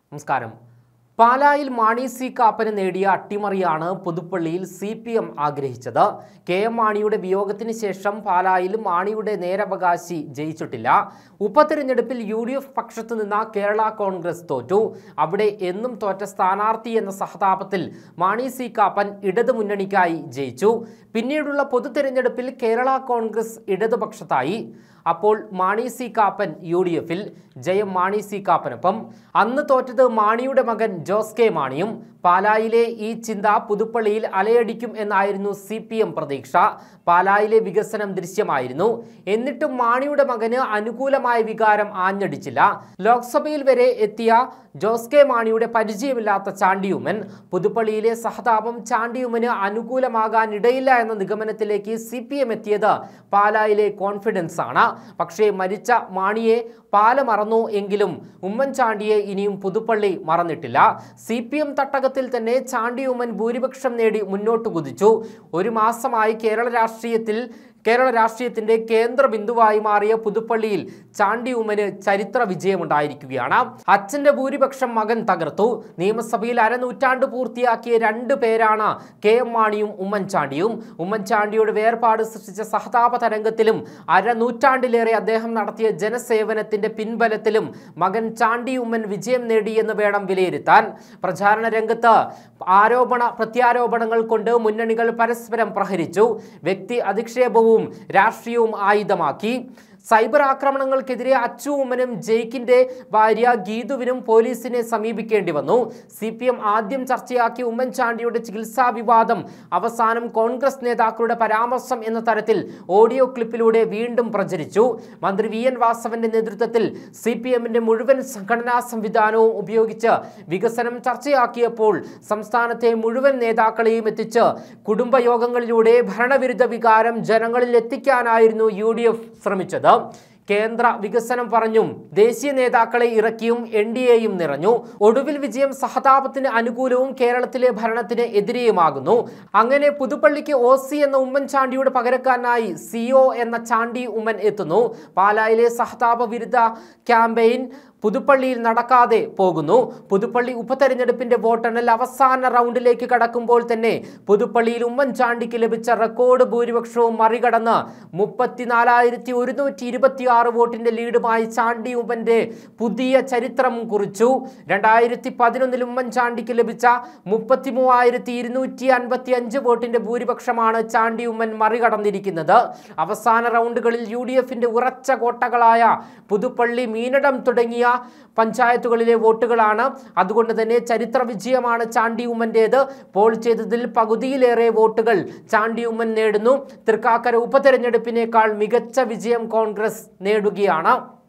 നമസ്കാരം പാലായിൽ മാണി സി കാപ്പന് നേടിയ അട്ടിമറിയാണ് പുതുപ്പള്ളിയിൽ സി പി എം ആഗ്രഹിച്ചത് കെ എം മാണിയുടെ വിയോഗത്തിന് ശേഷം പാലായിൽ മാണിയുടെ നേരവകാശി ജയിച്ചിട്ടില്ല ഉപതെരഞ്ഞെടുപ്പിൽ യു ഡി എഫ് പക്ഷത്തു നിന്ന കേരള കോൺഗ്രസ് തോറ്റു അവിടെ എന്നും തോറ്റ സ്ഥാനാർത്ഥി എന്ന സഹതാപത്തിൽ മാണി സി കാപ്പൻ ഇടതു മുന്നണിക്കായി ജയിച്ചു പിന്നീടുള്ള പൊതു തെരഞ്ഞെടുപ്പിൽ കേരള കോൺഗ്രസ് ഇടതുപക്ഷത്തായി അപ്പോൾ മാണി സി കാപ്പൻ യു ഡി എഫിൽ ജയം മാണി സി കാപ്പനൊപ്പം അന്ന് തോറ്റത് മാണിയുടെ മകൻ ജോസ് കെ മാണിയും പാലായിലെ ഈ ചിന്ത പുതുപ്പള്ളിയിൽ അലയടിക്കും എന്നായിരുന്നു സി പി എം പ്രതീക്ഷ പാലായിലെ വികസനം ദൃശ്യമായിരുന്നു എന്നിട്ടും മാണിയുടെ മകന് അനുകൂലമായ വികാരം ആഞ്ഞടിച്ചില്ല ലോക്സഭയിൽ വരെ എത്തിയ ജോസ് കെ മാണിയുടെ പരിചയമില്ലാത്ത ചാണ്ടിയുമ്മൻ പുതുപ്പള്ളിയിലെ സഹതാപം ചാണ്ടിയുമ്മന് അനുകൂലമാകാൻ ഇടയില്ല എന്ന നിഗമനത്തിലേക്ക് സി പി എം എത്തിയത് പാലായിലെ കോൺഫിഡൻസ് ആണ് പക്ഷേ മരിച്ച മാണിയെ പാല മറന്നു എങ്കിലും ഉമ്മൻചാണ്ടിയെ ഇനിയും പുതുപ്പള്ളി മറന്നിട്ടില്ല സി പി എം തട്ടകത്തിൽ തന്നെ ചാണ്ടി ഉമ്മൻ ഭൂരിപക്ഷം നേടി മുന്നോട്ട് കുതിച്ചു ഒരു മാസമായി കേരള രാഷ്ട്രീയത്തിൽ കേരള രാഷ്ട്രീയത്തിന്റെ കേന്ദ്ര ബിന്ദുവായി മാറിയ പുതുപ്പള്ളിയിൽ ചാണ്ടി ഉമ്മന് ചരിത്ര വിജയമുണ്ടായിരിക്കുകയാണ് അച്ഛന്റെ ഭൂരിപക്ഷം മകൻ തകർത്തു നിയമസഭയിൽ അരനൂറ്റാണ്ട് പൂർത്തിയാക്കിയ രണ്ട് പേരാണ് കെ എം മാണിയും ഉമ്മൻചാണ്ടിയും ഉമ്മൻചാണ്ടിയുടെ വേർപാട് സൃഷ്ടിച്ച സഹതാപ തരംഗത്തിലും അരനൂറ്റാണ്ടിലേറെ അദ്ദേഹം നടത്തിയ ജനസേവനത്തിന്റെ പിൻബലത്തിലും മകൻ ചാണ്ടി ഉമ്മൻ വിജയം നേടിയെന്ന് വേണം വിലയിരുത്താൻ പ്രചാരണ രംഗത്ത് ആരോപണ പ്രത്യാരോപണങ്ങൾ കൊണ്ട് മുന്നണികൾ പരസ്പരം പ്രഹരിച്ചു വ്യക്തി അധിക്ഷേപവും രാഷ്ട്രീയവും ആയുധമാക്കി സൈബർ ആക്രമണങ്ങൾക്കെതിരെ അച്ചു ഉമ്മനും ജെയ്ക്കിന്റെ ഭാര്യ ഗീതുവിനും പോലീസിനെ സമീപിക്കേണ്ടി വന്നു സി പി എം ആദ്യം ചർച്ചയാക്കിയ ഉമ്മൻചാണ്ടിയുടെ ചികിത്സാ വിവാദം അവസാനം കോൺഗ്രസ് നേതാക്കളുടെ പരാമർശം എന്ന തരത്തിൽ ഓഡിയോ ക്ലിപ്പിലൂടെ വീണ്ടും പ്രചരിച്ചു മന്ത്രി വി എൻ വാസവന്റെ നേതൃത്വത്തിൽ സി പി എമ്മിന്റെ മുഴുവൻ സംഘടനാ സംവിധാനവും ഉപയോഗിച്ച് വികസനം ചർച്ചയാക്കിയപ്പോൾ സംസ്ഥാനത്തെ മുഴുവൻ നേതാക്കളെയും എത്തിച്ച് കുടുംബയോഗങ്ങളിലൂടെ ഭരണവിരുദ്ധ വികാരം ജനങ്ങളിൽ എത്തിക്കാനായിരുന്നു യു ഡി എഫ് ശ്രമിച്ചത് കേന്ദ്ര വികസനം പറഞ്ഞും ദേശീയ നേതാക്കളെ ഇറക്കിയും എൻ ഡി എയും നിറഞ്ഞു ഒടുവിൽ വിജയം സഹതാപത്തിന് അനുകൂലവും കേരളത്തിലെ ഭരണത്തിന് എതിരെയുമാകുന്നു അങ്ങനെ പുതുപ്പള്ളിക്ക് ഒ സി എന്ന ഉമ്മൻചാണ്ടിയുടെ പകരക്കാരനായി സിഒ എന്ന ചാണ്ടി ഉമ്മൻ എത്തുന്നു പാലായിലെ സഹതാപ വിരുദ്ധ ക്യാമ്പയിൻ പുതുപ്പള്ളിയിൽ നടക്കാതെ പോകുന്നു പുതുപ്പള്ളി ഉപതെരഞ്ഞെടുപ്പിന്റെ വോട്ടെണ്ണൽ അവസാന റൗണ്ടിലേക്ക് കടക്കുമ്പോൾ തന്നെ പുതുപ്പള്ളിയിൽ ഉമ്മൻചാണ്ടിക്ക് ലഭിച്ച റെക്കോർഡ് ഭൂരിപക്ഷവും മറികടന്ന് മുപ്പത്തിനാലായിരത്തി ഒരുന്നൂറ്റി ഇരുപത്തി ആറ് വോട്ടിന്റെ ലീഡുമായി ചാണ്ടി ഉമ്മന്റെ പുതിയ ചരിത്രം കുറിച്ചു രണ്ടായിരത്തി പതിനൊന്നിൽ ഉമ്മൻചാണ്ടിക്ക് ലഭിച്ച മുപ്പത്തി മൂവായിരത്തി ഇരുന്നൂറ്റി അൻപത്തി അഞ്ച് വോട്ടിന്റെ ഭൂരിപക്ഷമാണ് ചാണ്ടി ഉമ്മൻ മറികടന്നിരിക്കുന്നത് അവസാന റൗണ്ടുകളിൽ യു ഡി എഫിന്റെ ഉറച്ച കോട്ടകളായ പുതുപ്പള്ളി മീനടം തുടങ്ങിയ പഞ്ചായത്തുകളിലെ വോട്ടുകളാണ് അതുകൊണ്ട് തന്നെ ചരിത്ര വിജയമാണ് ചാണ്ടി ഉമ്മൻ്റേത് പോൾ ചെയ്തതിൽ പകുതിയിലേറെ വോട്ടുകൾ ചാണ്ടി ഉമ്മൻ നേടുന്നു തൃക്കാക്കര ഉപതെരഞ്ഞെടുപ്പിനേക്കാൾ മികച്ച വിജയം കോൺഗ്രസ് നേടുകയാണ്